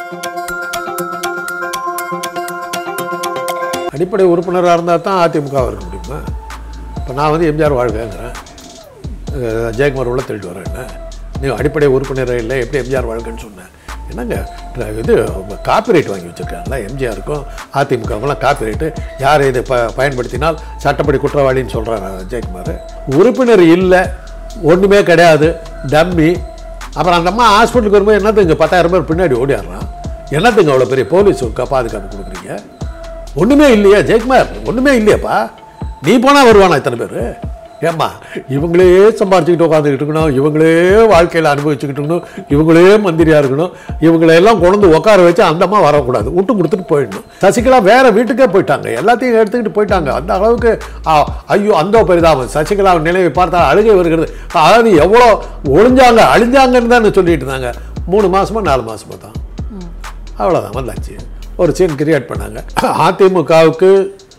அடிப்படை உறுப்பினராக இருந்தால் தான் அதிமுக இருக்க முடியுமா இப்போ நான் வந்து எம்ஜிஆர் வாழ்க்கைங்கிறேன் அஹ் ஜெயக்குமார் உள்ள தள்ளிட்டு வரேன் நீ அடிப்படை உறுப்பினரே இல்லை எப்படி எம்ஜிஆர் வாழ்க்கைன்னு சொன்னேன் என்னங்க இது காப்பிரைட் வாங்கி வச்சுருக்காங்களா எம்ஜிஆருக்கும் அதிமுகவுக்கெல்லாம் காப்பிரைட்டு யார் இதை ப பயன்படுத்தினால் சட்டப்படி குற்றவாளின்னு சொல்கிறாங்க ஜெயக்குமார் உறுப்பினர் இல்லை ஒன்றுமே கிடையாது டம்மி அப்புறம் அந்த அம்மா ஹாஸ்பிட்டலுக்கு வரும்போது என்னத்துக்கு பத்தாயிரம் பேர் பின்னாடி ஓடிடுறான் என்னத்துக்கு அவ்வளோ பெரிய போலீஸ் பாதுகாப்பு கொடுக்குறீங்க ஒன்றுமே இல்லையா ஜெயக்குமார் ஒன்றுமே இல்லையாப்பா நீ போனால் வருவானா இத்தனை பேர் ஏம்மா இவங்களே சம்பாரிச்சுக்கிட்டு உட்காந்துக்கிட்டு இருக்கணும் இவங்களே வாழ்க்கையில் அனுபவிச்சுக்கிட்டு இருக்கணும் இவங்களே மந்திரியாக இருக்கணும் இவங்களையெல்லாம் கொண்டு வந்து உட்கார வச்சு அந்த அம்மா வரக்கூடாது விட்டு கொடுத்துட்டு போயிடணும் சசிகலா வேற வீட்டுக்கே போயிட்டாங்க எல்லாத்தையும் எடுத்துக்கிட்டு போயிட்டாங்க அந்த அளவுக்கு ஆ, ஐயோ அந்த பரிதாபம் சசிகலா நிலையை பார்த்தா அழுகை வருகிறது அதாவது எவ்வளோ ஒளிஞ்சாங்க அழிஞ்சாங்கன்னு தான் சொல்லிட்டு இருந்தாங்க மூணு மாசமா நாலு மாசமா தான் அவ்வளோதான் வந்தாச்சு ஒரு சீன் கிரியேட் பண்ணாங்க அதிமுகவுக்கு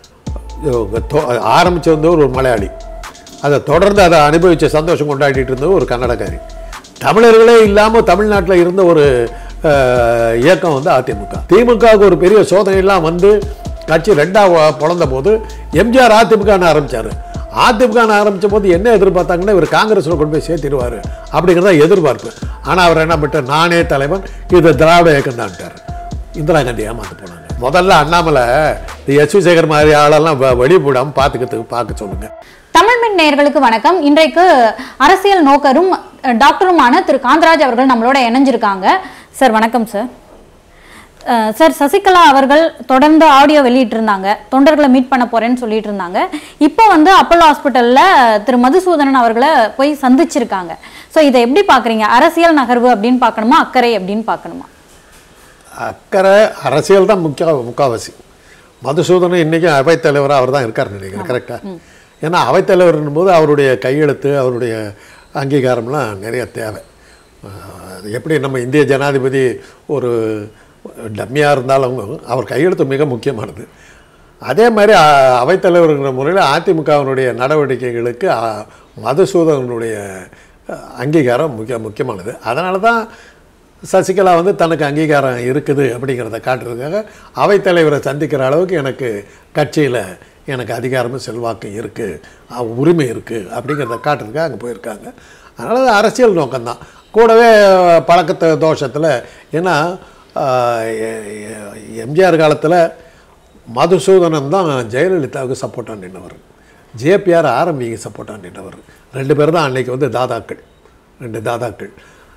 ஆரம்பிச்சு வந்தவர் ஒரு மலையாளி அதை தொடர்ந்து அதை அனுபவிச்ச சந்தோஷம் கொண்டாடிட்டு இருந்தவர் ஒரு கன்னடக்காரி தமிழர்களே இல்லாமல் தமிழ்நாட்டில் இருந்த ஒரு அஹ், இயக்கம் வந்து அதிமுக திமுகவுக்கு ஒரு பெரிய சோதனையெல்லாம் வந்து கட்சி ரெண்டா வ- பிளந்த போது எம்ஜிஆர் அதிமுகன்னு ஆரம்பிச்சாரு அதிமுகன்னு ஆரம்பிச்ச போது என்ன எதிர்பார்த்தாங்கன்னா இவர் காங்கிரஸில் கொண்டு போய் சேர்த்திடுவார் அப்படிங்கிறத எதிர்பார்ப்பு ஆனால் அவர் என்ன பண்ணிட்டார் நானே தலைவன் இது திராவிட இயக்கம் தான்ட்டார் இந்திரா காந்தி ஏமாந்து போனாங்க முதல்ல அண்ணாமலை இந்த எஸ் வி சேகர் மாதிரி ஆளெல்லாம் வ- வெளியே போடாமல் பார்த்துக்கிறதுக்கு பார்க்க சொல்லுங்க தமிழ் மின் நேயர்களுக்கு வணக்கம் இன்றைக்கு அரசியல் நோக்கரும் அஹ், டாக்டருமான திரு காந்தராஜ் அவர்கள் நம்மளோட இணைஞ்சிருக்காங்க சார் வணக்கம் சார் அஹ், சார் சசிகலா அவர்கள் தொடர்ந்து ஆடியோ வெளியிட்டிருந்தாங்க தொண்டர்களை மீட் பண்ண போறேன்னு சொல்லிட்டு இருந்தாங்க இப்போ வந்து அப்போலோ ஹாஸ்பிட்டல்ல திரு மதுசூதனன் அவர்களை போய் சந்திச்சிருக்காங்க ஸோ இதை எப்படி பார்க்குறீங்க அரசியல் நகர்வு அப்படின்னு பார்க்கணுமா அக்கறை அப்படின்னு பார்க்கணுமா அக்கறை அரசியல் தான் முக்கிய முக்காவாசி மதுசூதனன் இன்றைக்கும் அவைத்தலைவராக அவர் தான் இருக்கார் நினைக்கிறேன் கரெக்டாக ஏன்னா அவைத்தலைவர்னும் போது அவருடைய கையெழுத்து அவருடைய அங்கீகாரம்லாம் நிறைய தேவை அஹ் அது எப்படி நம்ம இந்திய ஜனாதிபதி ஒரு டம்மியாக இருந்தாலும் அவர் கையெழுத்து மிக முக்கியமானது அதே மாதிரி அ- அவைத்தலைவருங்கிற முறையில் அதிமுகவினுடைய நடவடிக்கைகளுக்கு அ- மதுசூதனனுடைய அஹ், அங்கீகாரம் முக்கிய முக்கியமானது அதனால தான் சசிகலா வந்து தனக்கு அங்கீகாரம் இருக்குது அப்படிங்கிறத காட்டுறதுக்காக அவைத்தலைவரை சந்திக்கிற அளவுக்கு எனக்கு கட்சியில் எனக்கு அதிகாரமும் செல்வாக்கும் இருக்குது உரிமை இருக்குது அப்படிங்கிறத காட்டுறதுக்காக அங்கே போயிருக்காங்க அதனால் அது அரசியல் நோக்கம்தான் கூடவே பழக்கத்து தோஷத்தில் ஏன்னா ஆஹ், எ- எ- எம்ஜிஆர் காலத்தில் மதுசூதனன் தான் ஜெயலலிதாவுக்கு சப்போர்ட்டாக நின்றவர் ஜேபிஆர் ஆரம்பிக்கு சப்போர்ட்டாக நின்றவர் ரெண்டு பேர் தான் அன்னைக்கு வந்து தாதாக்கள் ரெண்டு தாதாக்கள்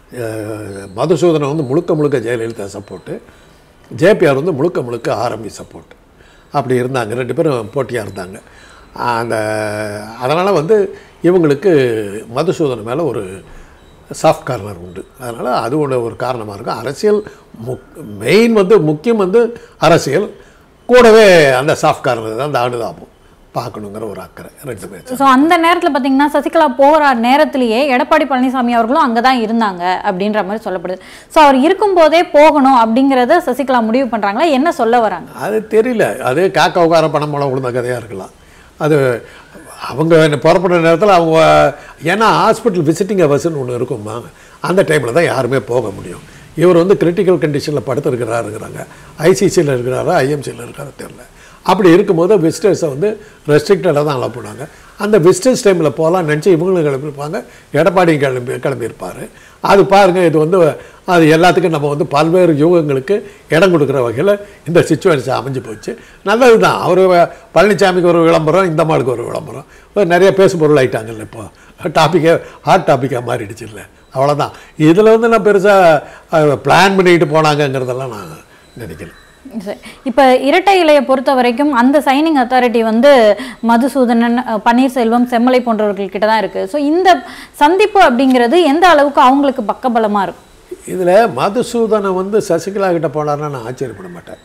அஹ் மதுசூதனன் வந்து முழுக்க முழுக்க ஜெயலலிதா சப்போர்ட்டு ஜேபிஆர் வந்து முழுக்க முழுக்க ஆரம்பி சப்போர்ட் அப்படி இருந்தாங்க ரெண்டு பேரும் போட்டியாக இருந்தாங்க அந்த அதனால் வந்து இவங்களுக்கு மதுசூதனன் மேலே ஒரு சாஃப்ட் கார்னர் உண்டு அதனால் அது ஒன்று ஒரு காரணமாக இருக்கும் அரசியல் முக் மெயின் வந்து முக்கியம் வந்து அரசியல் கூடவே அந்த சாஃப்ட் கார்னர் தான் அந்த அனுதாபம் பார்க்கணுங்கிற ஒரு அக்கறை ரெண்டு பேர் ஸோ அந்த நேரத்தில் பார்த்தீங்கன்னா சசிகலா போகிற நேரத்திலேயே எடப்பாடி பழனிசாமி அவர்களும் அங்கே தான் இருந்தாங்க அப்படின்ற மாதிரி சொல்லப்படுது ஸோ அவர் இருக்கும்போதே போகணும் அப்படிங்கிறத சசிகலா முடிவு பண்ணுறாங்களா என்ன சொல்ல வராங்க அது தெரியல அது காக்க உட்கார பணம் மூலம் விழுந்த கதையாக இருக்கலாம் அது அவங்க புறப்படுற நேரத்தில் அவங்க ஏன்னா ஹாஸ்பிட்டல் விசிட்டிங் அவர்ஸ்னு ஒன்று இருக்குமா அந்த டைமில் தான் யாருமே போக முடியும் இவர் வந்து கிரிட்டிக்கல் கண்டிஷனில் படுத்திருக்கிறாருங்கிறாங்க ஐசிசியில் இருக்கிறாரா ஐஎம்சியில் இருக்காரா தெரில அப்படி இருக்கும்போது விசிட்டர்ஸை வந்து ரெஸ்ட்ரிக்டடாக தான் அலோவ் பண்ணாங்க அந்த விசிட்டர்ஸ் டைமில் போகலாம் நினச்சி இவங்களும் கிளம்பியிருப்பாங்க எடப்பாடி கிளம்பி கிளம்பியிருப்பார் அது பாருங்கள் இது வந்து அது எல்லாத்துக்கும் நம்ம வந்து பல்வேறு யூகங்களுக்கு இடம் கொடுக்குற வகையில் இந்த சுச்சுவேஷன் அமைஞ்சு போச்சு நல்லது தான் அவர் பழனிசாமிக்கு ஒரு விளம்பரம் இந்த மாளுக்கு ஒரு விளம்பரம் இப்ப நிறைய பேசும் பொருள் ஆயிட்டாங்கல்ல இப்போ டாப்பிக்கே ஹாட் டாப்பிக்காக மாறிடுச்சு இல்லை அவ்வளோதான் இதில் வந்து நான் பெருசாக பிளான் பண்ணிக்கிட்டு போனாங்கங்கிறதெல்லாம் நான் நினைக்கிறேன் சரி. இப்போ இரட்டை இலையை பொறுத்த வரைக்கும் அந்த சைனிங் அத்தாரிட்டி வந்து மதுசூதனன் அஹ், பன்னீர்செல்வம் செம்மலை போன்றவர்கள் கிட்ட தான் இருக்குது ஸோ இந்த சந்திப்பு அப்படிங்கிறது எந்த அளவுக்கு அவங்களுக்கு பக்கபலமாக இருக்கும் இதில் மதுசூதனை வந்து சசிகலா கிட்ட போனார்னா நான் ஆச்சரியப்பட மாட்டேன்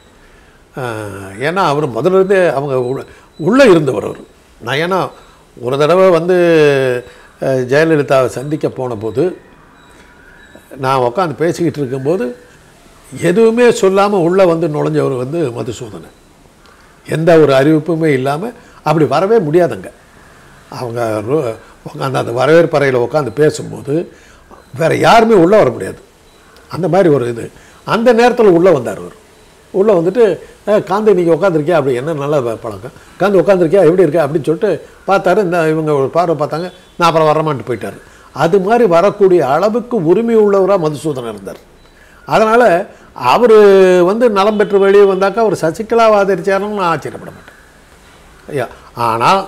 ஆஹ் ஏன்னா அவர் முதல்ல இருந்தே அவங்க உள்ள- உள்ளே இருந்தவர் அவர் நான் ஏன்னா ஒரு தடவை வந்து அஹ், ஜெயலலிதாவை சந்திக்க போன போது நான் உட்காந்து பேசிக்கிட்டு இருக்கும்போது எதுவுமே சொல்லாமல் உள்ளே வந்து நுழைஞ்சவர் வந்து மதுசூதனன் எந்த ஒரு அறிவிப்புமே இல்லாமல் அப்படி வரவே முடியாதுங்க அவங்க ரோ- உட்காந்து அந்த வரவேற்பறையில் உட்காந்து பேசும்போது வேறு யாருமே உள்ளே வர முடியாது அந்த மாதிரி ஒரு இது அந்த நேரத்தில் உள்ளே வந்தார் அவர் உள்ளே வந்துட்டு "அஹ், காந்தி நீங்கள் உட்காந்துருக்கியா அப்படி என்ன நல்ல ப- பழக்கம் காந்தி உட்காந்துருக்கியா எப்படி இருக்கா அப்படின்னு சொல்லிட்டு பார்த்தாரு இந்த இவங்க ஒரு பார்வை பார்த்தாங்க நான் அப்புறம் வரமான்ட்டு போயிட்டார் அது மாதிரி வரக்கூடிய அளவுக்கு உரிமை உள்ளவராக மதுசூதனன் இருந்தார் அதனால் அவர் வந்து நலம் பெற்று வெளியே வந்தாக்கா அவர் சசிகலாவை ஆதரிச்சாருன்னு நான் ஆச்சரியப்பட மாட்டேன் ஐயா ஆனால்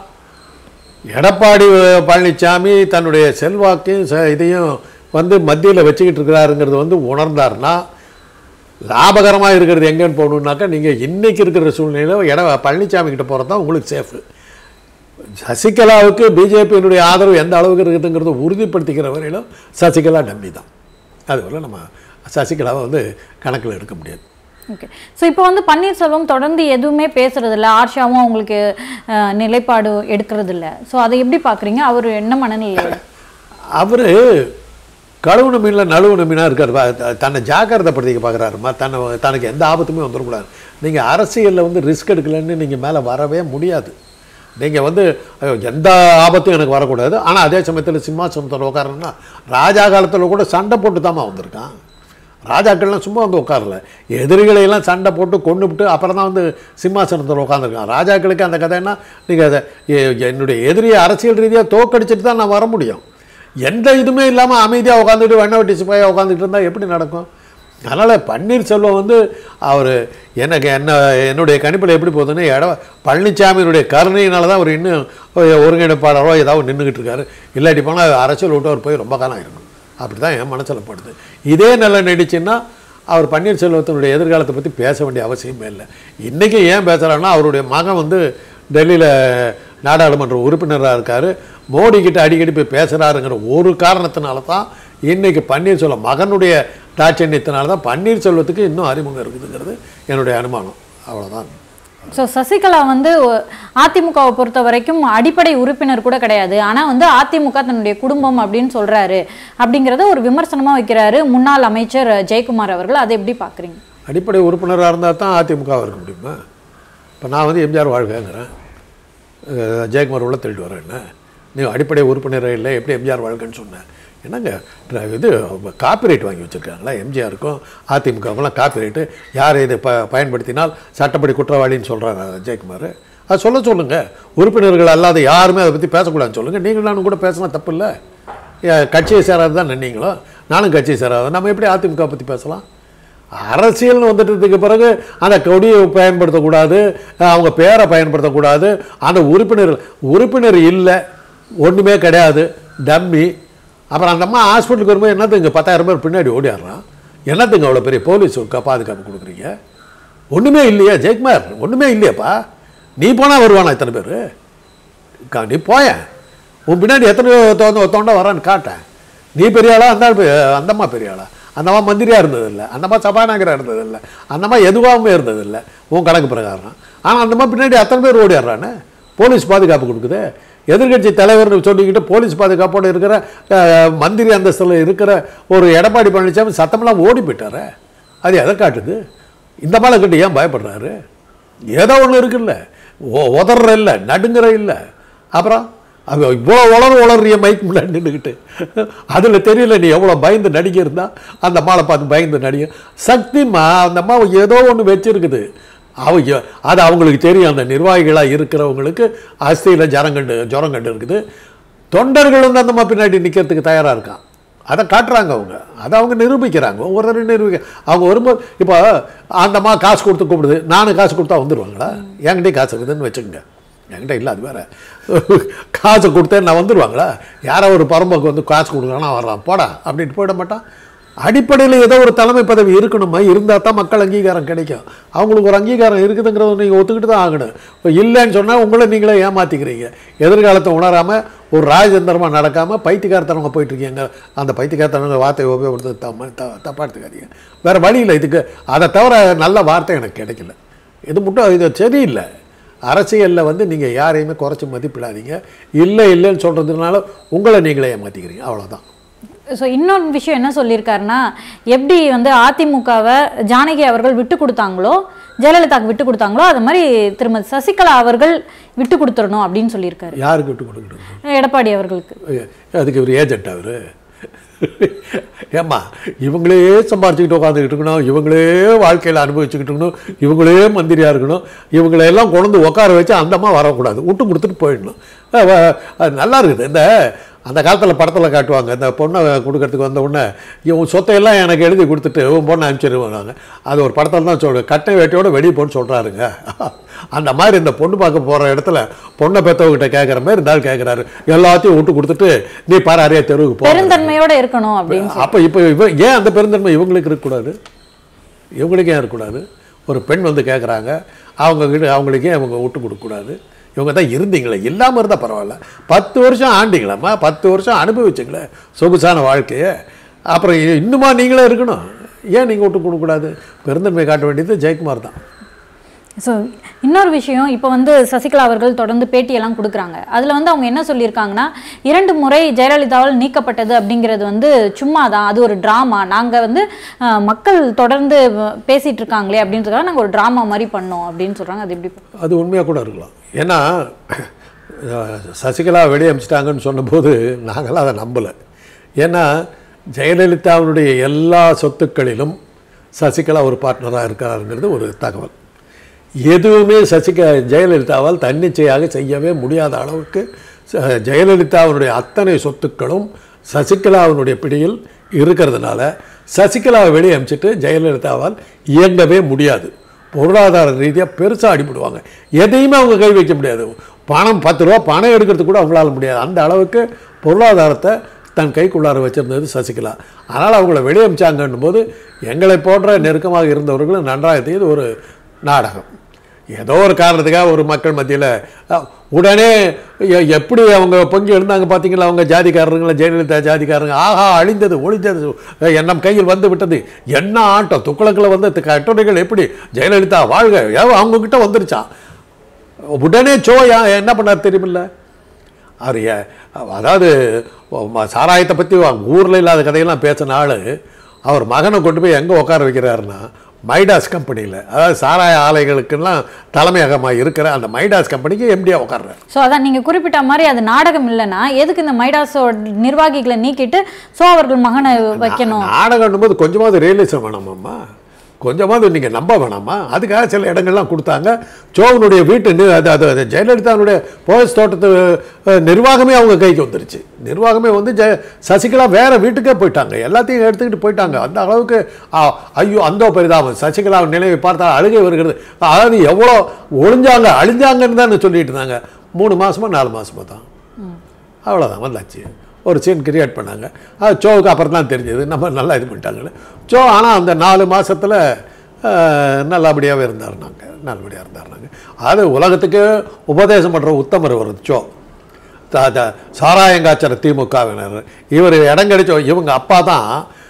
எடப்பாடி பழனிசாமி தன்னுடைய செல்வாக்கையும் ச- இதையும் வந்து மத்தியில் வச்சுக்கிட்டு இருக்கிறாருங்கிறது வந்து உணர்ந்தாருன்னா லாபகரமாக இருக்கிறது எங்கேன்னு போகணுன்னாக்கா நீங்கள் இன்றைக்கி இருக்கிற சூழ்நிலையில் எட பழனிசாமி கிட்ட போகிறது தான் உங்களுக்கு சேஃபு சசிகலாவுக்கு பிஜேபியினுடைய ஆதரவு எந்த அளவுக்கு இருக்குதுங்கிறத உறுதிப்படுத்திக்கிற வரையிலும் சசிகலா டம்மி தான் அதுவரை நம்ம சசிகலாவை வந்து கணக்கில் எடுக்க முடியாது ஓகே ஸோ இப்போ வந்து பன்னீர்செல்வம் தொடர்ந்து எதுவுமே பேசுறது இல்ல ஆர்ஷாவும் அவங்களுக்கு அஹ், நிலைப்பாடு எடுக்கிறது இல்ல ஸோ அதை எப்படி பார்க்குறீங்க அவர் என்ன மனநிலை அவர் கழுவுன மீனில் நழுவுன மீனாக இருக்கார் பா- த- தன்னை ஜாக்கிரதைப்படுத்திக்க பார்க்குறாருமா தன்னை தனக்கு எந்த ஆபத்துமே வந்துடக்கூடாது நீங்கள் அரசியலில் வந்து ரிஸ்க் எடுக்கலைன்னு நீங்கள் மேலே வரவே முடியாது நீங்கள் வந்து ஐயோ, எந்த ஆபத்தும் எனக்கு வரக்கூடாது ஆனால் அதே சமயத்தில் சிம்மாசனத்தில் உட்காரணும்னா ராஜா காலத்தில் கூட சண்டை போட்டு தாம்மா வந்திருக்கான் ராஜாக்கள்லாம் சும்மா வந்து உட்காரல எதிரிகளை எல்லாம் சண்டை போட்டு கொண்டுபிட்டு அப்புறம் தான் வந்து சிம்மாசனத்தில் உட்காந்துருக்கான் ராஜாக்களுக்கு அந்த கதைன்னா நீங்கள் அதை எ- என்னுடைய எதிரியை அரசியல் ரீதியாக தோக்கடிச்சிட்டு தான் நான் வர முடியும் எந்த இதுவுமே இல்லாமல் அமைதியாக உட்காந்துட்டு வண்ண வெட்டி சிப்பாயாக உட்காந்துட்டு இருந்தால் எப்படி நடக்கும் அதனால் பன்னீர்செல்வம் வந்து அவர் எனக்கு என்ன என்னுடைய கணிப்பில் எப்படி போகுதுன்னு எட பழனிசாமியினுடைய கருணையினால தான் அவர் இன்னும் ஒருங்கிணைப்பாளரோ ஏதாவது நின்றுக்கிட்டு இருக்காரு இல்லாட்டி போனால் அரசியல் விட்டு அவர் போய் ரொம்ப காலம் இருக்கும் அப்படி தான் என் மனசில் படுது இதே நிலை நீடிச்சுன்னா அவர் பன்னீர்செல்வத்தினுடைய எதிர்காலத்தை பற்றி பேச வேண்டிய அவசியமே இல்லை இன்றைக்கி ஏன் பேசுகிறாருன்னா அவருடைய மகன் வந்து டெல்லியில் நாடாளுமன்ற உறுப்பினராக இருக்கார் மோடி கிட்ட அடிக்கடி போய் பேசுகிறாருங்கிற ஒரு காரணத்தினால தான் இன்றைக்கி பன்னீர்செல்வம் மகனுடைய தாட்சண்யத்தினால தான் பன்னீர்செல்வத்துக்கு இன்னும் அறிமுகம் இருக்குதுங்கிறது என்னுடைய அனுமானம் அவ்வளோதான் ஸோ சசிகலா வந்து ஒ- அதிமுகவை பொறுத்த வரைக்கும் அடிப்படை உறுப்பினர் கூட கிடையாது ஆனா வந்து அதிமுக தன்னுடைய குடும்பம் அப்படின்னு சொல்றாரு அப்படிங்கறத ஒரு விமர்சனமா வைக்கிறாரு முன்னாள் அமைச்சர் ஜெயக்குமார் அவர்கள் அதை எப்படி பார்க்குறீங்க அடிப்படை உறுப்பினராக இருந்தால் தான் அதிமுகவாக இருக்க முடியுமா இப்போ நான் வந்து எம்ஜிஆர் வாழ்க்கைங்கிறேன் அஹ் ஜெயக்குமார் உள்ள தள்ளிட்டு வரேன் என்ன நீ அடிப்படை உறுப்பினரே இல்லை எப்படி எம்ஜிஆர் வாழ்க்கைன்னு சொன்னேன் என்னங்க ட்ர- இது காப்பிரைட் வாங்கி வச்சுருக்காங்களா எம்ஜிஆருக்கும் அதிமுகவுக்குலாம் காப்பிரைட்டு யார் இதை ப பயன்படுத்தினால் சட்டப்படி குற்றவாளின்னு சொல்கிறாங்க ஜெயக்குமார் அது சொல்ல சொல்லுங்கள் உறுப்பினர்கள் அல்லாத யாருமே அதை பற்றி பேசக்கூடாதுன்னு சொல்லுங்கள் நீங்கள் நானும் கூட பேசினா தப்பு இல்லை கட்சியை சேராது தான் நின்னீங்களோ நானும் கட்சியை சேராது நம்ம எப்படி அதிமுக பற்றி பேசலாம் அரசியல்னு வந்துட்டதுக்கு பிறகு அந்த கொடியை பயன்படுத்தக்கூடாது அவங்க பேரை பயன்படுத்தக்கூடாது அந்த உறுப்பினர் உறுப்பினர் இல்லை ஒன்றுமே கிடையாது டம்மி அப்புறம் அந்த அம்மா ஹாஸ்பிட்டலுக்கு வரும்போது என்னத்துங்க பத்தாயிரம் பேர் பின்னாடி ஓடிடுறான் என்னத்துங்க அவ்வளோ பெரிய போலீஸ் பாதுகாப்பு கொடுக்குறீங்க ஒன்றுமே இல்லையா ஜெயக்குமார் ஒன்றுமே இல்லையாப்பா நீ போனால் வருவானா இத்தனை பேர் கா- நீ போயேன் உன் பின்னாடி எத்தனை தோண்ட தோண்ட வரான்னு காட்டேன் நீ பெரிய ஆளா அந்த ஆள் பெ- அந்த அம்மா பெரிய ஆளா அந்த அம்மா மந்திரியாக இருந்ததில்லை அந்த அம்மா சபாநாயகராக இருந்ததில்லை அந்த அம்மா எதுவாகவுமே இருந்ததில்லை உன் கணக்கு பிரகாரம் ஆனால் அந்த அம்மா பின்னாடி அத்தனை பேர் ஓடிடுறானே போலீஸ் பாதுகாப்பு கொடுக்குது எதிர்க்கட்சி தலைவர்னு சொல்லிக்கிட்டு போலீஸ் பாதுகாப்போடு இருக்கிற அஹ், மந்திரி அந்தஸ்தில் இருக்கிற ஒரு எடப்பாடி பழனிசாமி சத்தமெல்லாம் ஓடி போயிட்டாரே அது எதை காட்டுது இந்த மேலே கட்டி ஏன் பயப்படுறாரு ஏதோ ஒன்று இருக்குல்ல ஒ உதற இல்லை நடுங்குற இல்லை அப்புறம் அது இவ்வளோ உளறு உளறிய மைக் முன்னாடி நின்றுக்கிட்டு அதில் தெரியல நீ எவ்வளோ பயந்து நடிக்கிருந்தா அந்த அம்மாவை பார்த்து பயந்து நடிக சக்திமா அந்த அம்மா ஏதோ ஒன்று வச்சிருக்குது அவங்க அது அவங்களுக்கு தெரியும் அந்த நிர்வாகிகளாக இருக்கிறவங்களுக்கு அஸ்தியில் ஜரங்கண்டு ஜுரம் கண்டு இருக்குது தொண்டர்கள் வந்து அந்த அம்மா பின்னாடி நிற்கிறதுக்கு தயாராக இருக்கான் அதை காட்டுறாங்க அவங்க அதை அவங்க நிரூபிக்கிறாங்க ஒவ்வொரு நிரூபிக்க அவங்க வரும்போது இப்போ அந்த அம்மா காசு கொடுத்து கூப்பிடுது நானும் காசு கொடுத்தா வந்துடுவாங்களா என்கிட்டயும் காசு இருக்குதுன்னு வச்சுக்கோங்க என்கிட்ட இல்லை அது வேற காசு கொடுத்தேன் நான் வந்துடுவாங்களா யாரோ ஒரு பரம்போக்கு வந்து காசு கொடுக்குறானா வர்றான் போடா அப்படின்ட்டு போயிட மாட்டான் அடிப்படையில் ஏதோ ஒரு தலைமை பதவி இருக்கணுமா இருந்தால் தான் மக்கள் அங்கீகாரம் கிடைக்கும் அவங்களுக்கு ஒரு அங்கீகாரம் இருக்குதுங்கிறத நீங்கள் ஒத்துக்கிட்டு தான் ஆகணும் இப்போ இல்லைன்னு சொன்னால் உங்களை நீங்களே ஏமாற்றிக்கிறீங்க எதிர்காலத்தை உணராமல் ஒரு ராஜதந்திரமாக நடக்காமல் பைத்தியக்காரத்தனமாக போயிட்டுருக்கீங்க அந்த பைத்தியக்காரத்தனங்க வார்த்தையை உபயோகப்படுத்த தம்ம த தப்பாக எடுத்துக்காதீங்க வேறு வழி இல்லை இதுக்கு அதை தவிர நல்ல வார்த்தை எனக்கு கிடைக்கல இது மட்டும் இது சரியில்லை அரசியலில் வந்து நீங்கள் யாரையுமே குறைச்சி மதிப்பிடாதீங்க இல்லை இல்லைன்னு சொல்கிறதுனால உங்களை நீங்களே ஏமாற்றிக்கிறீங்க அவ்வளோதான் ஸோ இன்னொரு விஷயம் என்ன சொல்லியிருக்காருன்னா எப்படி வந்து அதிமுகவை ஜானகி அவர்கள் விட்டு கொடுத்தாங்களோ ஜெயலலிதாவுக்கு விட்டு கொடுத்தாங்களோ அது மாதிரி திருமதி சசிகலா அவர்கள் விட்டு கொடுத்துடணும் அப்படின்னு சொல்லியிருக்காரு யாருக்கு விட்டு கொடுக்கணும் எடப்பாடி அவர்களுக்கு அதுக்கு இவர் ஏஜென்ட் அவர் ஏம்மா இவங்களே சம்பாரிச்சுக்கிட்டு உட்காந்துக்கிட்டு இருக்கணும் இவங்களே வாழ்க்கையில் அனுபவிச்சுக்கிட்டு இருக்கணும் இவங்களே மந்திரியாக இருக்கணும் இவங்களையெல்லாம் கொண்டு உட்கார வச்சு அந்தம்மா வரக்கூடாது விட்டு கொடுத்துட்டு போயிடணும் அஹ் வ- அது நல்லா இருக்குது இந்த அந்த காலத்தில் படத்தில் காட்டுவாங்க இந்த பொண்ணை கொடுக்கறதுக்கு வந்த உடனே இவன் சொத்தையெல்லாம் எனக்கு எழுதி கொடுத்துட்டு உன் பொண்ணை அனுப்பிச்சிருவாங்க அது ஒரு படத்தில் தான் சொல்கிறேன் கட்டை வேட்டையோட வெளியே போன்னு சொல்கிறாருங்க அந்த மாதிரி இந்த பொண்ணு பார்க்க போகிற இடத்துல பொண்ணை பெற்றவங்கிட்ட கேட்குற மாதிரி இருந்தாலும் கேட்குறாரு எல்லாத்தையும் விட்டு கொடுத்துட்டு நீ பாரு அறைய தெருவுக்கு போ பெருந்தன்மையோட இருக்கணும் அப்படின்னு அப்போ இப்போ இவ ஏன் அந்த பெருந்தன்மை இவங்களுக்கு இருக்கக்கூடாது இவங்களுக்கு ஏன் இருக்கக்கூடாது ஒரு பெண் வந்து கேட்குறாங்க அவங்க கிட்ட அவங்களுக்கு ஏன் அவங்க விட்டு கொடுக்கக்கூடாது இவங்க தான் இருந்தீங்களே இல்லாமல் இருந்தால் பரவாயில்ல பத்து வருஷம் ஆண்டிங்களாம்மா பத்து வருஷம் அனுபவிச்சிங்களே சொகுசான வாழ்க்கையை அப்புறம் இ- இன்னுமா நீங்களே இருக்கணும் ஏன் நீங்கள் விட்டு கொடுக்கக்கூடாது பெருந்தன்மை காட்ட வேண்டியது ஜெயக்குமார் தான் ஸோ இன்னொரு விஷயம் இப்போ வந்து சசிகலா அவர்கள் தொடர்ந்து பேட்டியெல்லாம் கொடுக்குறாங்க அதில் வந்து அவங்க என்ன சொல்லியிருக்காங்கன்னா இரண்டு முறை ஜெயலலிதாவால் நீக்கப்பட்டது அப்படிங்கிறது வந்து சும்மா தான் அது ஒரு ட்ராமா நாங்கள் வந்து அஹ், மக்கள் தொடர்ந்து வ- பேசிட்டு இருக்காங்களே அப்படின்றதுக்காக நாங்கள் ஒரு ட்ராமா மாதிரி பண்ணோம் அப்படின்னு சொல்கிறாங்க அது எப்படி அது உண்மையாக கூட இருக்கலாம் ஏன்னா அஹ், சசிகலா வெளியே அமிச்சிட்டாங்கன்னு சொன்னபோது நாங்களாம் அதை நம்பலை ஏன்னா ஜெயலலிதாவினுடைய எல்லா சொத்துக்களிலும் சசிகலா ஒரு பார்ட்னராக இருக்கிறாருங்கிறது ஒரு தகவல் எதுவுமே சசிக ஜெயலலிதாவால் தன்னிச்சையாக செய்யவே முடியாத அளவுக்கு ச- ஜெயலலிதாவினுடைய அத்தனை சொத்துக்களும் சசிகலாவினுடைய பிடியில் இருக்கிறதுனால சசிகலாவை வெளியே அமிச்சிட்டு ஜெயலலிதாவால் இயங்கவே முடியாது பொருளாதார ரீதியாக பெருசாக அடிபடுவாங்க எதையுமே அவங்க கை வைக்க முடியாது பணம் பத்து ரூபா பணம் எடுக்கிறது கூட அவங்களால முடியாது அந்த அளவுக்கு பொருளாதாரத்தை தன் கைக்குள்ளார வச்சிருந்தது சசிகலா அதனால் அவங்கள வெளியே அமிச்சாங்கன்னும் போது எங்களை போன்ற நெருக்கமாக இருந்தவர்களும் நன்றாக செய்து ஒரு நாடகம் ஏதோ ஒரு காரணத்துக்காக ஒரு மக்கள் மத்தியில் உடனே எ- எப்படி அவங்க பொங்கி எழுந்தாங்க பார்த்தீங்களா அவங்க ஜாதிக்காரருங்களா ஜெயலலிதா ஜாதிக்காரங்க ஆஹா அழிந்தது ஒழிந்தது அஹ், எண்ணம் கையில் வந்து விட்டது என்ன ஆட்டம் துக்ளக்கில் வந்து த- கட்டுரைகள் எப்படி ஜெயலலிதா வாழ்க ஏ அவங்கக்கிட்ட வந்துருச்சான் உடனே சோ யா- என்ன பண்ணார் தெரியுமில்ல அவர் ஏ- அதாவது ம- சாராயத்தை பற்றி ஊரில் இல்லாத கதையெல்லாம் பேசின ஆள் அவர் மகனை கொண்டு போய் எங்கே உட்கார வைக்கிறாருன்னா மைடாஸ் கம்பெனியில் அதாவது சாராய ஆலைகளுக்கெல்லாம் தலைமையகமாக இருக்கிற அந்த மைடாஸ் கம்பெனிக்கு எம்டியாக உட்கார்றாரு ஸோ அதான் நீங்கள் குறிப்பிட்ட மாதிரி அது நாடகம் இல்லைன்னா எதுக்கு இந்த மைடாஸோ நிர்வாகிகளை நீக்கிட்டு சோ அவர்கள் மகனை வைக்கணும் நாடகம்னும் போது கொஞ்சமாவது ரியலிசம் வேணாமாம்மா கொஞ்சமாவது நீங்கள் நம்ப வேணாமா அதுக்காக சில இடங்கள்லாம் கொடுத்தாங்க சோவனுடைய வீட்டு நி- அது அது அது ஜெயலலிதாவுடைய போயஸ் தோட்டத்து அஹ், நிர்வாகமே அவங்க கைக்கு வந்துருச்சு நிர்வாகமே வந்து ஜெய சசிகலா வேற வீட்டுக்கே போயிட்டாங்க எல்லாத்தையும் எடுத்துக்கிட்டு போயிட்டாங்க அந்த அளவுக்கு ஆ, ஐயோ அந்த பரிதாபம் சசிகலா நிலையை பார்த்தா அழுகை வருகிறது அதாவது எவ்வளோ ஒளிஞ்சாங்க அழிஞ்சாங்கன்னு தான் சொல்லிட்டு இருந்தாங்க மூணு மாசமா நாலு மாசமா தான் அவ்வளோதான் வந்தாச்சு ஒரு சீன் கிரியேட் பண்ணாங்க அது சோவுக்கு அப்புறம் தான் தெரிஞ்சது நம்ம நல்லா இது பண்ணிட்டாங்கன்னு சோ ஆனால் அந்த நாலு மாசத்துல அஹ், நல்லபடியாகவே இருந்தார் நாங்கள் நல்லபடியாக இருந்தார் நாங்கள் அது உலகத்துக்கு உபதேசம் பண்ணுற உத்தமர் ஒரு சோ த- த- சாராயங்காய்ச்சற திமுகவினர் இவர் இடம் கிடைச்ச இவங்க அப்பா தான்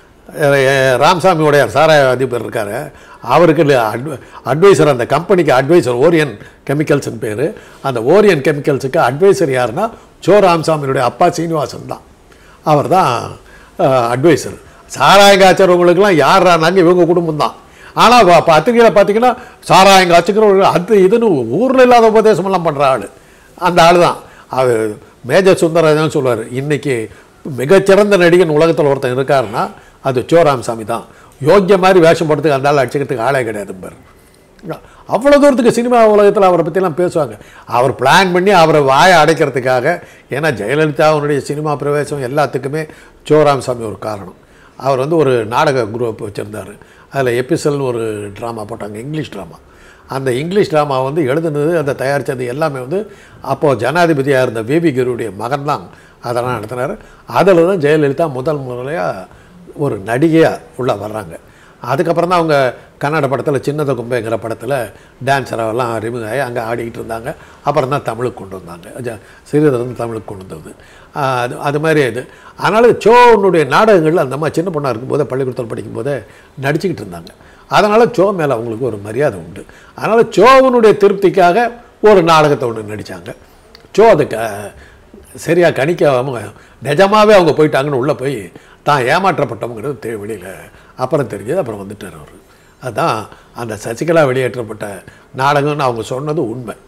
அஹ், ராமசாமி உடையார் சாராய அதிபர் இருக்கார் அவருக்கு அட்வ அட்வைசர் அந்த கம்பெனிக்கு அட்வைசர் ஓரியன் கெமிக்கல்ஸ்னு பேர் அந்த ஓரியன் கெமிக்கல்ஸுக்கு அட்வைசர் யாருன்னா சோ ராமசாமியுடைய அப்பா சீனிவாசன் தான் அவர் தான் அட்வைசர் சாராயம் காய்ச்சறவங்களுக்குலாம் யாரானாங்க இவங்க குடும்பம் தான் ஆனால் பத்திரிகையில் பார்த்தீங்கன்னா சாராயம் காய்ச்சிக்கிறவங்க அது இதுன்னு ஊரில் இல்லாத உபதேசமெல்லாம் பண்ணுற ஆள் அந்த ஆள் தான் அவர் மேஜர் சுந்தரராஜன் சொல்லுவார் இன்னைக்கு மிகச்சிறந்த நடிகன் உலகத்தில் ஒருத்தன் இருக்காருன்னா அது சோ ராமசாமி தான் யோக்கிய மாதிரி வேஷம் போடுறதுக்கு அந்த ஆள் அடிச்சுக்கிறதுக்கு ஆளே கிடையாது பாரு அவ்வளோ தூரத்துக்கு சினிமா உலகத்தில் அவரை பற்றிலாம் பேசுவாங்க அவர் பிளான் பண்ணி அவரை வாயை அடைக்கிறதுக்காக ஏன்னா ஜெயலலிதாவுடைய சினிமா பிரவேசம் எல்லாத்துக்குமே சோராமசாமி ஒரு காரணம் அவர் வந்து ஒரு நாடக குரூப் வச்சுருந்தார் அதில் எபிசல்னு ஒரு ட்ராமா போட்டாங்க இங்கிலீஷ் ட்ராமா அந்த இங்கிலீஷ் ட்ராமா வந்து எழுதுனது அதை தயாரித்தது எல்லாமே வந்து அப்போது ஜனாதிபதியாக இருந்த விவி குருடைய மகன் தான் அதெல்லாம் நடத்தினார் அதில் தான் ஜெயலலிதா முதல் முறையாக ஒரு நடிகையாக உள்ளே வர்றாங்க அதுக்கப்புறம் தான் அவங்க கன்னட படத்தில் சின்னத கும்பைங்கிற படத்தில் டான்ஸரெல்லாம் ரிமூவ் ஆகி அங்கே ஆடிக்கிட்டு இருந்தாங்க அப்புறம் தான் தமிழுக்கு கொண்டு வந்தாங்க ஜ- சிறிதரம் தமிழுக்கு கொண்டு வந்தது ஆஹ் அது அது மாதிரி இது அதனால் சோனுடைய நாடகங்கள் அந்த அம்மா சின்ன பொண்ணாக இருக்கும்போதே பள்ளிக்கூடத்தில் படிக்கும்போதே நடிச்சுக்கிட்டு இருந்தாங்க அதனால் சோ மேலே அவங்களுக்கு ஒரு மரியாதை உண்டு அதனால் சோவனுடைய திருப்திக்காக ஒரு நாடகத்தை ஒன்று நடித்தாங்க சோ அதுக்கு சரியாக கணிக்காம நிஜமாவே அவங்க போயிட்டாங்கன்னு உள்ளே போய் தான் ஏமாற்றப்பட்டவங்கிறது தெ வெளியில் அப்புறம் தெரிஞ்சது அப்புறம் வந்துட்டார் அவர் அதுதான் அந்த சசிகலா வெளியேற்றப்பட்ட நாடகம்னு அவங்க சொன்னது உண்மை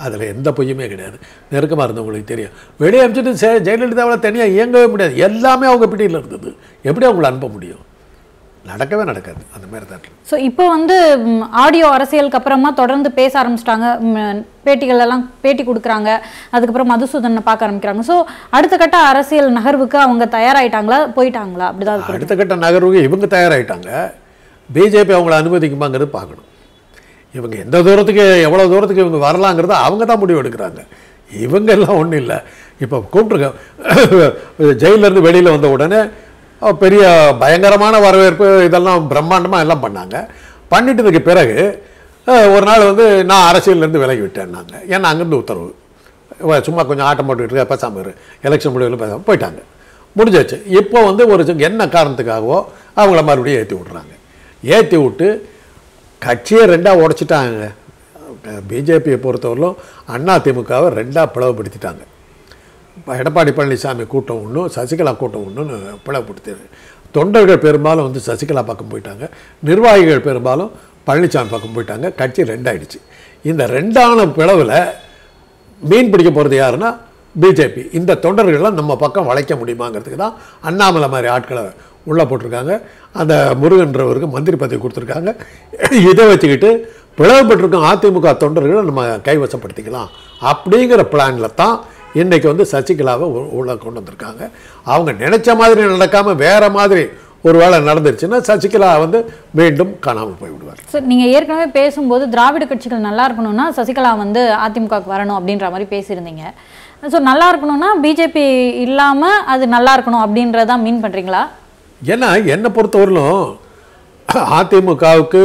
அதில் எந்த பொய்யுமே கிடையாது நெருக்கமாக இருந்தவங்களுக்கு தெரியும் வெளியே அனுப்பிச்சிட்டு ஜெ ஜெயலலிதாவில் தனியாக இயங்கவே முடியாது எல்லாமே அவங்க பிடியில் இருந்தது எப்படி அவங்கள அனுப்ப முடியும் நடக்கவே நடக்காது அந்த மாதிரி தான் ஸோ இப்போ வந்து ம், ஆடியோ அரசியலுக்கு அப்புறமா தொடர்ந்து பேச ஆரம்பிச்சிட்டாங்க பேட்டிகள் எல்லாம் பேட்டி கொடுக்குறாங்க அதுக்கப்புறம் மதுசூதனை பார்க்க ஆரம்பிக்கிறாங்க ஸோ அடுத்த கட்ட அரசியல் நகர்வுக்கு அவங்க தயாராயிட்டாங்களா போயிட்டாங்களா அப்படிதான் அது அடுத்த கட்ட நகர்வுக்கு இவங்க தயாராகிட்டாங்க பிஜேபி அவங்கள அனுமதிக்குமாங்கிறது பார்க்கணும் இவங்க எந்த தூரத்துக்கு எவ்வளோ தூரத்துக்கு இவங்க வரலாங்கிறத அவங்க தான் முடிவு எடுக்கிறாங்க இவங்க எல்லாம் ஒன்றும் இல்லை இப்போ கூப்பிட்ருக்க ஜெயிலேருந்து வெளியில் வந்த உடனே அஹ், பெரிய பயங்கரமான வரவேற்பு இதெல்லாம் பிரம்மாண்டமாக எல்லாம் பண்ணாங்க பண்ணிட்டதுக்கு பிறகு அஹ், ஒரு நாள் வந்து நான் அரசியல்லேருந்து விலகி விட்டேன்னாங்க ஏன்னா அங்கேருந்து உத்தரவு இவ சும்மா கொஞ்சம் ஆட்டம் போட்டுக்கிட்டு இருக்க பேசாமல் இரு எலெக்ஷன் முடிவில் பேசாமல் போயிட்டாங்க முடிஞ்சாச்சு இப்போ வந்து ஒரு சி- என்ன காரணத்துக்காகவோ அவங்கள மறுபடியும் ஏற்றி விட்றாங்க ஏற்றி விட்டு கட்சியை ரெண்டாக உடைச்சிட்டாங்க பிஜேபியை பொறுத்தவரையிலும் அண்ணா திமுகவை ரெண்டாக பிளவுபடுத்திட்டாங்க இப்போ எடப்பாடி பழனிசாமி கூட்டம் ஒன்றும் சசிகலா கூட்டம் ஒன்றுன்னு பிளவுபடுத்திடு தொண்டர்கள் பெரும்பாலும் வந்து சசிகலா பக்கம் போயிட்டாங்க நிர்வாகிகள் பெரும்பாலும் பழனிசாமி பக்கம் போயிட்டாங்க கட்சி ரெண்டாயிடுச்சு இந்த ரெண்டான பிளவில் மீன் பிடிக்க போகிறது யாருன்னா பிஜேபி இந்த தொண்டர்கள்லாம் நம்ம பக்கம் வளைக்க முடியுமாங்கிறதுக்கு தான் அண்ணாமலை மாதிரி ஆட்களை உள்ளே போட்டிருக்காங்க அந்த முருகன்றவருக்கு மந்திரி பதவி கொடுத்துருக்காங்க இதை வச்சுக்கிட்டு பிளவுபட்டிருக்கும் அதிமுக தொண்டர்களை நம்ம கைவசப்படுத்திக்கலாம் அப்படிங்கிற பிளானில் தான் இன்றைக்கி வந்து சசிகலாவை உ- உள்ள கொண்டு வந்திருக்காங்க அவங்க நினச்ச மாதிரி நடக்காமல் வேறு மாதிரி ஒரு வேளை நடந்துருச்சுன்னா சசிகலா வந்து மீண்டும் காணாமல் போய்விடுவார் சார் நீங்க ஏற்கனவே பேசும்போது திராவிட கட்சிகள் நல்லா இருக்கணும்னா சசிகலா வந்து அதிமுகவுக்கு வரணும் அப்படின்ற மாதிரி பேசியிருந்தீங்க ஸோ நல்லா இருக்கணும்னா பிஜேபி இல்லாம அது நல்லா இருக்கணும் அப்படின்றதா மீன் பண்றீங்களா ஏன்னா என்னை பொறுத்தவரையிலும் அதிமுகவுக்கு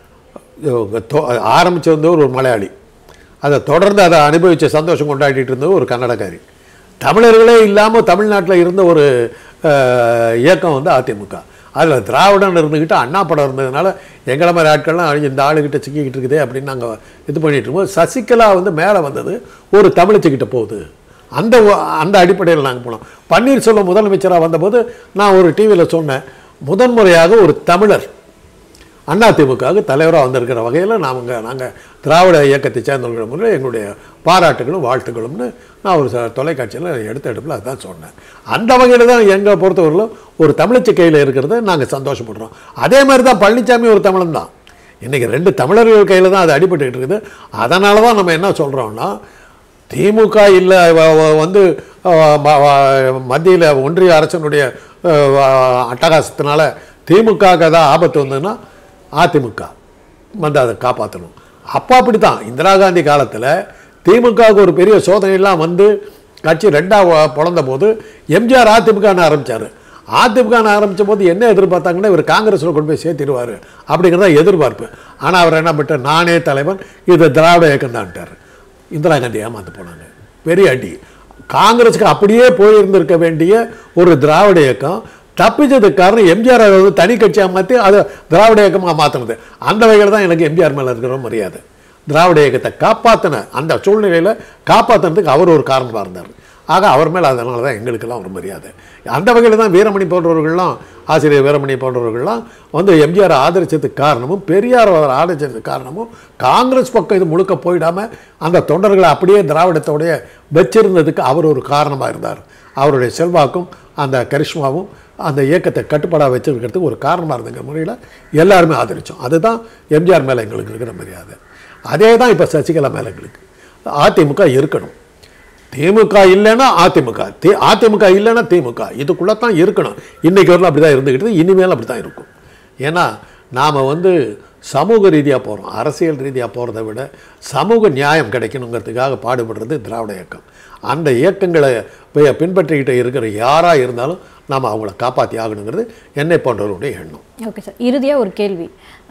ஆரம்பித்து வந்தவர் ஒரு மலையாளி அதை தொடர்ந்து அதை அனுபவித்த சந்தோஷம் கொண்டாடிட்டு இருந்தவர் ஒரு கன்னடக்காரி தமிழர்களே இல்லாமல் தமிழ்நாட்டில் இருந்த ஒரு அஹ், இயக்கம் வந்து அதிமுக அதில் திராவிடன் இருந்துக்கிட்டு அண்ணா படம் இருந்ததுனால எங்களை மாதிரி ஆட்கள்லாம் இந்த ஆளுகிட்ட சிக்கிக்கிட்டு இருக்குதே அப்படின்னு நாங்கள் இது பண்ணிட்டு இருக்கும்போது சசிகலா வந்து மேலே வந்தது ஒரு தமிழச்சிக்கிட்ட போகுது அந்த ஒ- அந்த அடிப்படையில் நாங்கள் போனோம் பன்னீர்செல்வம் முதலமைச்சராக வந்தபோது நான் ஒரு டிவியில் சொன்னேன் முதன்முறையாக ஒரு தமிழர் அதிமுகவுக்கு தலைவராக வந்திருக்கிற வகையில் நாங்கள் நாங்கள் திராவிட இயக்கத்தை சேர்ந்தவர்கள் முறையில் எங்களுடைய பாராட்டுகளும் வாழ்த்துக்களும்னு நான் ஒரு ச- தொலைக்காட்சியில் எடுத்த எடுப்பில் அதுதான் சொன்னேன் அந்த வகையில் தான் எங்களை பொறுத்தவரையிலும் ஒரு தமிழச்சி கையில் இருக்கிறத நாங்கள் சந்தோஷப்படுறோம் அதே மாதிரி தான் பழனிசாமி ஒரு தமிழன் தான் இன்றைக்கி ரெண்டு தமிழர்கள் கையில் தான் அது அடிபட்டுக்கிட்டு இருக்குது அதனால தான் நம்ம என்ன சொல்கிறோம்னா திமுக இல்லை வந்து மத்தியில் ஒன்றிய அரசனுடைய அஹ், வ- அட்டகாசத்தினால திமுகவுக்கு தான் ஆபத்து வந்ததுன்னா அதிமுக வந்து அதை காப்பாற்றணும் அப்போ அப்படி தான் இந்திரா காந்தி காலத்தில் திமுகவுக்கு ஒரு பெரிய சோதனையெல்லாம் வந்து கட்சி ரெண்டாக பிறந்த போது எம்ஜிஆர் அதிமுகன்னு ஆரம்பித்தார் அதிமுகன்னு ஆரம்பித்த போது என்ன எதிர்பார்த்தாங்கன்னா இவர் காங்கிரஸில் கொண்டு போய் சேர்த்திடுவார் அப்படிங்கிறத எதிர்பார்ப்பு ஆனால் அவர் என்ன பண்ணிட்டார் நானே தலைவன் இது திராவிட இயக்கம் தான்ட்டார் இந்திரா காந்தி ஏமாந்து போனாங்க பெரிய அடி காங்கிரஸுக்கு அப்படியே போயிருந்திருக்க வேண்டிய ஒரு திராவிட இயக்கம் தப்பிச்சதுக்கு காரணம் எம்ஜிஆர் வந்து தனி கட்சியாக மாற்றி அதை திராவிட இயக்கமாக மாற்றினது அந்த வகையில் தான் எனக்கு எம்ஜிஆர் மேலே இருக்கிற மரியாதை திராவிட இயக்கத்தை காப்பாற்றின அந்த சூழ்நிலையில் காப்பாற்றினதுக்கு அவர் ஒரு காரணமாக இருந்தார் ஆக அவர் மேலே அதனால தான் எங்களுக்கெல்லாம் ஒரு மரியாதை அந்த வகையில் தான் வீரமணி போன்றவர்கள்லாம் ஆசிரியர் வீரமணி போன்றவர்கள்லாம் வந்து எம்ஜிஆர் ஆதரிச்சதுக்கு காரணமும் பெரியார் அவர் ஆதரிச்சதுக்கு காரணமும் காங்கிரஸ் பக்கம் இது முழுக்க போயிடாமல் அந்த தொண்டர்களை அப்படியே திராவிடத்தோடைய வச்சிருந்ததுக்கு அவர் ஒரு காரணமாக இருந்தார் அவருடைய செல்வாக்கும் அந்த கரிஷ்மாவும் அந்த இயக்கத்தை கட்டுப்பாடாக வச்சிருக்கிறதுக்கு ஒரு காரணமாக இருந்துங்கிற முறையில் எல்லாருமே ஆதரித்தோம் அதுதான் எம்ஜிஆர் மேலே எங்களுக்கு இருக்கிற மரியாதை அதே தான் இப்போ சசிகலா மேலே எங்களுக்கு அதிமுக இருக்கணும் திமுக இல்லைன்னா அதிமுக தி அதிமுக இல்லைன்னா திமுக இதுக்குள்ளே தான் இருக்கணும் இன்றைக்கி வரலாம் அப்படி தான் இருந்துக்கிட்டு இனிமேல் அப்படி தான் இருக்கும் ஏன்னா நாம் வந்து சமூக ரீதியாக போகிறோம் அரசியல் ரீதியாக போகிறத விட சமூக நியாயம் கிடைக்கணுங்கிறதுக்காக பாடுபடுறது திராவிட இயக்கம் அந்த இயக்கங்களை பி- பின்பற்றிக்கிட்டு இருக்கிற யாராக இருந்தாலும் நாம் அவங்கள காப்பாற்றி ஆகணுங்கிறது என்னை போன்றவருடைய எண்ணம் ஓகே சார் இறுதியாக ஒரு கேள்வி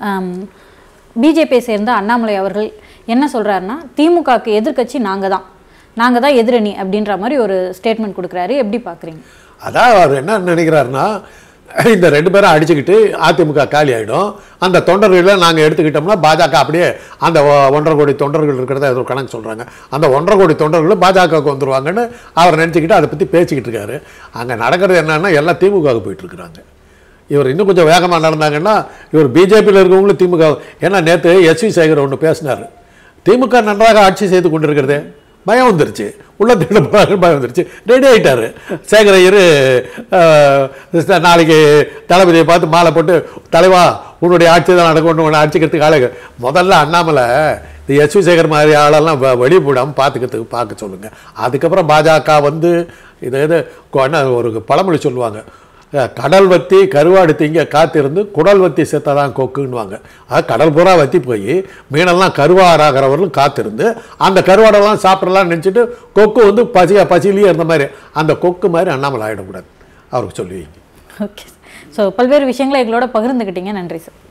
பிஜேபியை சேர்ந்த அண்ணாமலை அவர்கள் என்ன சொல்றாருன்னா திமுகவுக்கு எதிர்க்கட்சி நாங்கள் தான் நாங்கள் தான் எதிரணி அப்படின்ற மாதிரி ஒரு ஸ்டேட்மெண்ட் கொடுக்குறாரு எப்படி பார்க்குறீங்க அதான் அவர் என்ன நினைக்கிறாருன்னா இந்த ரெண்டு பேரும் அடிச்சுக்கிட்டு அதிமுக காலி ஆகிடும் அந்த தொண்டர்களை நாங்கள் எடுத்துக்கிட்டோம்னா பாஜக அப்படியே அந்த ஒ- ஒன்றரை கோடி தொண்டர்கள் இருக்கிறத ஏதோ கணக்கு சொல்கிறாங்க அந்த ஒன்றரை கோடி தொண்டர்களும் பாஜகவுக்கு வந்துருவாங்கன்னு அவர் நினச்சிக்கிட்டு அதை பற்றி பேசிக்கிட்டு இருக்காரு அங்கே நடக்கிறது என்னன்னா எல்லாம் திமுகவுக்கு போயிட்டு இருக்கிறாங்க இவர் இன்னும் கொஞ்சம் வேகமாக நடந்தாங்கன்னா இவர் பிஜேபியில் இருக்கவங்களும் திமுக ஏன்னா நேற்று எஸ்வி சேகர் ஒன்று பேசினார் திமுக நன்றாக ஆட்சி செய்து கொண்டிருக்கிறதே பயம் வந்துருச்சு உள்ள தேட போறாங்க பயம் வந்துருச்சு ரெடி ஆயிட்டாரு சேகரையர் நாளைக்கு தளபதியை பார்த்து மாலை போட்டு தலைவா உன்னுடைய ஆட்சி தான் நடக்கும் உன்னை ஆட்சிக்கிறதுக்கு ஆளு முதல்ல அண்ணாமலை இந்த எஸ் வி சேகர் மாதிரி ஆளெல்லாம் வ- வெளியே போடாமல் பார்த்துக்கிறதுக்கு பார்க்க சொல்லுங்க அதுக்கப்புறம் பாஜக வந்து இது இது கொ- என்ன ஒரு பழமொழி சொல்லுவாங்க அஹ், கடல் வத்தி கருவாடு திங்க காத்திருந்து குடல் வத்தி செத்ததான் கொக்குன்னுவாங்க அது கடல் பூரா வத்தி போய் மீனெல்லாம் கருவாராகிறவர்களும் காத்திருந்து அந்த கருவாடெல்லாம் சாப்பிடலாம்னு நினச்சிட்டு கொக்கு வந்து பசி பசியிலேயே இருந்த மாதிரி அந்த கொக்கு மாதிரி அண்ணாமலை ஆகிடக்கூடாது அவருக்கு சொல்லி வைங்க ஓகே ஸோ பல்வேறு விஷயங்களை எங்களோட பகிர்ந்துக்கிட்டீங்க நன்றி சார்